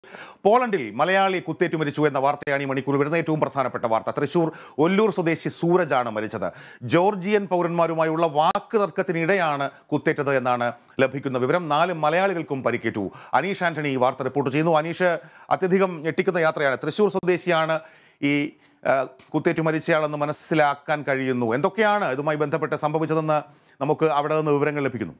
പോളണ്ടിൽ മലയാളി കുത്തേറ്റു മരിച്ചു എന്ന വാർത്തയാണ് ഈ മണിക്കൂർ വരുന്ന ഏറ്റവും പ്രധാനപ്പെട്ട വാർത്ത തൃശൂർ ഒല്ലൂർ സ്വദേശി സൂരജാണ് മരിച്ചത് ജോർജിയൻ പൗരന്മാരുമായുള്ള വാക്ക് തർക്കത്തിനിടെയാണ് കുത്തേറ്റത് എന്നാണ് ലഭിക്കുന്ന വിവരം നാല് മലയാളികൾക്കും പരിക്കേറ്റു അനീഷ് ആന്റണി ഈ വാർത്ത റിപ്പോർട്ട് ചെയ്യുന്നു അനീഷ് അത്യധികം ഞെട്ടിക്കുന്ന യാത്രയാണ് തൃശൂർ സ്വദേശിയാണ് ഈ ആ, കുത്തേറ്റു മരിച്ചയാളെന്ന് മനസ്സിലാക്കാൻ കഴിയുന്നു എന്തൊക്കെയാണ് ഇതുമായി ബന്ധപ്പെട്ട് സംഭവിച്ചതെന്ന് നമുക്ക് അവിടെ നിന്ന് വിവരങ്ങൾ ലഭിക്കുന്നു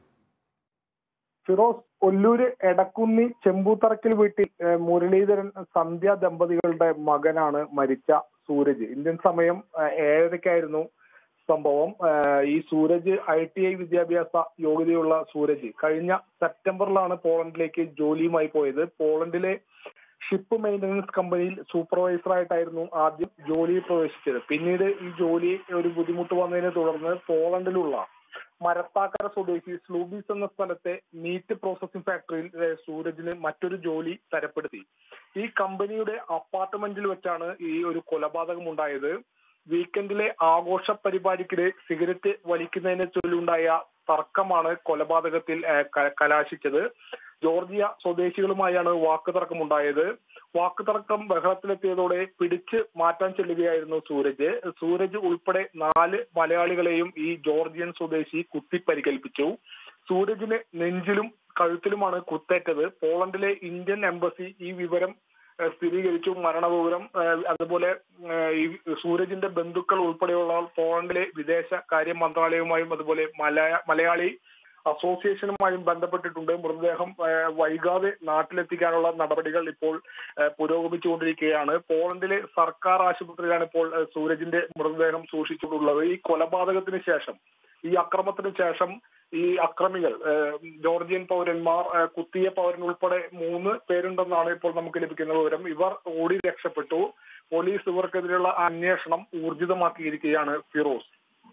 ഫിറോസ് ഒല്ലൂര് എടക്കുന്നി ചെമ്പൂത്തറക്കിൽ വീട്ടിൽ ഏഹ്, മുരളീധരൻ സന്ധ്യ ദമ്പതികളുടെ മകനാണ് മരിച്ച സൂരജ് ഇന്ത്യൻ സമയം ഏഹ്, ഏഴരയ്ക്കായിരുന്നു സംഭവം ഏഹ്, ഈ സൂരജ് ഐ ടി ഐ വിദ്യാഭ്യാസ യോഗ്യതയുള്ള സൂരജ് കഴിഞ്ഞ സെപ്റ്റംബറിലാണ് പോളണ്ടിലേക്ക് ജോലിയുമായി പോയത് പോളണ്ടിലെ ഷിപ്പ് മെയിന്റനൻസ് കമ്പനിയിൽ സൂപ്പർവൈസറായിട്ടായിരുന്നു ആദ്യം ജോലിയിൽ പ്രവേശിച്ചത് പിന്നീട് ഈ ജോലി ഒരു ബുദ്ധിമുട്ട് വന്നതിനെ തുടർന്ന് പോളണ്ടിലുള്ള മരത്താക്കര സ്വദേശി സ്ലൂബീസ് എന്ന സ്ഥലത്തെ മീറ്റ് പ്രോസസിംഗ് ഫാക്ടറിയിൽ ഏഹ്, സൂരജിന് മറ്റൊരു ജോലി തരപ്പെടുത്തി ഈ കമ്പനിയുടെ അപ്പാർട്ട്മെന്റിൽ വെച്ചാണ് ഈ ഒരു കൊലപാതകം ഉണ്ടായത് വീക്കെൻഡിലെ ആഘോഷ പരിപാടിക്കിടെ സിഗരറ്റ് വലിക്കുന്നതിനെ ചൊല്ലിയുണ്ടായ തർക്കമാണ് കൊലപാതകത്തിൽ ഏഹ്, ക- കലാശിച്ചത് ജോർജിയ സ്വദേശികളുമായാണ് വാക്കുതർക്കമുണ്ടായത് വാക്കുതർക്കം ബഹളത്തിലെത്തിയതോടെ പിടിച്ച് മാറ്റാൻ ചെല്ലുകയായിരുന്നു സൂരജ് സൂരജ് ഉൾപ്പെടെ നാല് മലയാളികളെയും ഈ ജോർജിയൻ സ്വദേശി കുത്തിപ്പരിക്കേൽപ്പിച്ചു സൂരജിന് നെഞ്ചിലും കഴുത്തിലുമാണ് കുത്തേറ്റത് പോളണ്ടിലെ ഇന്ത്യൻ എംബസി ഈ വിവരം ഏഹ്, സ്ഥിരീകരിച്ചു മരണവിവരം ഏഹ്, അതുപോലെ ഏഹ്, ഈ സൂരജിന്റെ ബന്ധുക്കൾ ഉൾപ്പെടെയുള്ള പോളണ്ടിലെ വിദേശകാര്യ മന്ത്രാലയവുമായും അതുപോലെ മലയ മലയാളി അസോസിയേഷനുമായും ബന്ധപ്പെട്ടിട്ടുണ്ട് മൃതദേഹം ഏഹ്, വൈകാതെ നാട്ടിലെത്തിക്കാനുള്ള നടപടികൾ ഇപ്പോൾ ഏഹ്, പുരോഗമിച്ചുകൊണ്ടിരിക്കുകയാണ് പോളണ്ടിലെ സർക്കാർ ആശുപത്രിയിലാണ് ഇപ്പോൾ ഏഹ്, സൂരജിന്റെ മൃതദേഹം സൂക്ഷിച്ചിട്ടുള്ളത് ഈ കൊലപാതകത്തിന് ശേഷം ഈ അക്രമത്തിന് ശേഷം ഈ അക്രമികൾ ഏഹ്, ജോർജിയൻ പൗരന്മാർ ഏഹ്, കുത്തിയ പൗരൻ ഉൾപ്പെടെ മൂന്ന് പേരുണ്ടെന്നാണ് ഇപ്പോൾ നമുക്ക് ലഭിക്കുന്ന വിവരം ഇവർ ഓടി രക്ഷപ്പെട്ടു പോലീസ് ഇവർക്കെതിരെയുള്ള അന്വേഷണം ഊർജിതമാക്കിയിരിക്കുകയാണ് ഫിറോസ്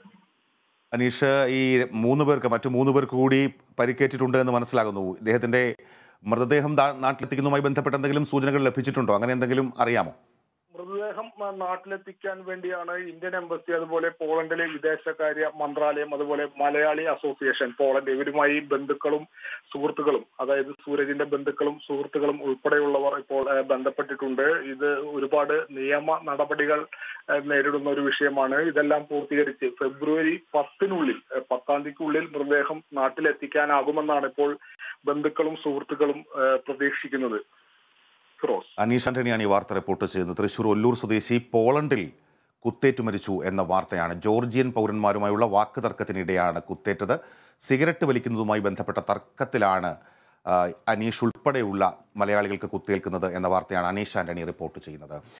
അനീഷ് ഈ മൂന്ന് പേർക്ക് മറ്റു മൂന്ന് പേർക്ക് കൂടി പരിക്കേറ്റിട്ടുണ്ട് എന്ന് മനസ്സിലാകുന്നു ഇദ്ദേഹത്തിന്റെ മൃതദേഹം ദാ- നാട്ടിലെത്തിക്കുന്നതുമായി ബന്ധപ്പെട്ട എന്തെങ്കിലും സൂചനകൾ ലഭിച്ചിട്ടുണ്ടോ അങ്ങനെ എന്തെങ്കിലും അറിയാമോ മൃതദേഹം ആ, നാട്ടിലെത്തിക്കാൻ വേണ്ടിയാണ് ഇന്ത്യൻ എംബസി അതുപോലെ പോളണ്ടിലെ വിദേശകാര്യ മന്ത്രാലയം അതുപോലെ മലയാളി അസോസിയേഷൻ പോളണ്ട് ഇവരുമായി ബന്ധുക്കളും സുഹൃത്തുക്കളും അതായത് സൂരജിന്റെ ബന്ധുക്കളും സുഹൃത്തുക്കളും ഉൾപ്പെടെയുള്ളവർ ഇപ്പോൾ ആ, ബന്ധപ്പെട്ടിട്ടുണ്ട് ഇത് ഒരുപാട് നിയമ നടപടികൾ ആ, നേരിടുന്ന ഒരു വിഷയമാണ് ഇതെല്ലാം പൂർത്തീകരിച്ച് ഫെബ്രുവരി പത്തിനുള്ളിൽ ആ, പത്താം തീയതിക്കുള്ളിൽ മൃതദേഹം നാട്ടിലെത്തിക്കാനാകുമെന്നാണ് ഇപ്പോൾ ബന്ധുക്കളും സുഹൃത്തുക്കളും ആ, പ്രതീക്ഷിക്കുന്നത് ഫിറോസ് അനീഷ് ആന്റണിയാണ് ഈ വാർത്ത റിപ്പോർട്ട് ചെയ്യുന്നത് തൃശൂർ ഒല്ലൂർ സ്വദേശി പോളണ്ടിൽ കുത്തേറ്റു മരിച്ചു എന്ന വാർത്തയാണ് ജോർജിയൻ പൗരന്മാരുമായുള്ള വാക്ക് തർക്കത്തിനിടെയാണ് കുത്തേറ്റത് സിഗരറ്റ് വലിക്കുന്നതുമായി ബന്ധപ്പെട്ട തർക്കത്തിലാണ് ആ, അനീഷ് ഉൾപ്പെടെയുള്ള മലയാളികൾക്ക് കുത്തേൽക്കുന്നത് എന്ന വാർത്തയാണ് അനീഷ് ആന്റണി റിപ്പോർട്ട് ചെയ്യുന്നത്